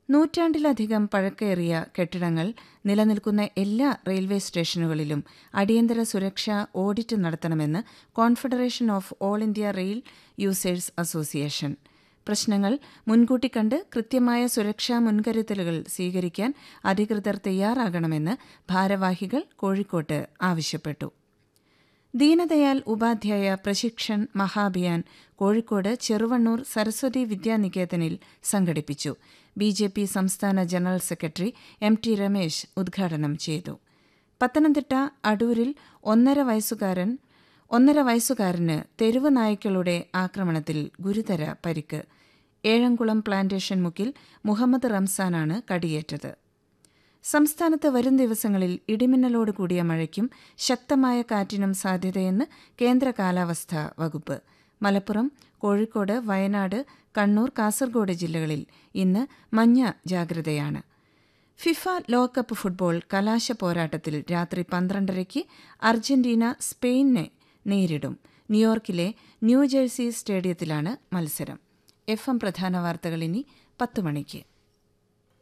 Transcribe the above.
നൂറ്റാണ്ടിലധികം പഴക്കേറിയ കെട്ടിടങ്ങൾ നിലനിൽക്കുന്ന എല്ലാ റെയിൽവേ സ്റ്റേഷനുകളിലും അടിയന്തര സുരക്ഷാ ഓഡിറ്റ് നടത്തണമെന്ന് confederation of all India rail users association പ്രശ്നങ്ങൾ മുൻകൂട്ടി കണ്ട് കൃത്യമായ സുരക്ഷാ മുൻകരുതലുകൾ സ്വീകരിക്കാൻ അധികൃതർ തയ്യാറാകണമെന്ന് ഭാരവാഹികൾ കോഴിക്കോട്ട് ആവശ്യപ്പെട്ടു ദീനദയാൽ ഉപാധ്യായ പ്രശിക്ഷൺ മഹാഭിയാൻ കോഴിക്കോട് ചെറുവണ്ണൂർ സരസ്വതി വിദ്യാനികേതനിൽ സംഘടിപ്പിച്ചു ബി ജെ പി സംസ്ഥാന general secretary M T Ramesh ഉദ്ഘാടനം ചെയ്തു പത്തനംതിട്ട അടൂരിൽ ഒന്നര വയസ്സുകാരൻ ഒന്നര വയസ്സുകാരന് തെരുവ് നായ്ക്കളുടെ ആക്രമണത്തിൽ ഗുരുതര പരിക്ക് ഏഴംകുളം പ്ലാന്റേഷൻ മുക്കിൽ മുഹമ്മദ് റംസാനാണ് കടിയേറ്റത് സംസ്ഥാനത്ത് വരും ദിവസങ്ങളിൽ ഇടിമിന്നലോട് കൂടിയ മഴയ്ക്കും ശക്തമായ കാറ്റിനും സാധ്യതയെന്ന് കേന്ദ്ര കാലാവസ്ഥാ വകുപ്പ് മലപ്പുറം കോഴിക്കോട് വയനാട് കണ്ണൂർ കാസർഗോഡ് ജില്ലകളിൽ ഇന്ന് മഞ്ഞ ജാഗ്രതയാണ് ഫിഫ ലോകകപ്പ് ഫുട്ബോൾ കലാശ പോരാട്ടത്തിൽ രാത്രി പന്ത്രണ്ടരയ്ക്ക് അർജന്റീന സ്പെയിനെ നേരിടും ന്യൂയോർക്കിലെ ന്യൂജേഴ്സി സ്റ്റേഡിയത്തിലാണ് മത്സരം എഫ് എം പ്രധാന വാർത്തകൾ ഇനി പത്ത് മണിക്ക്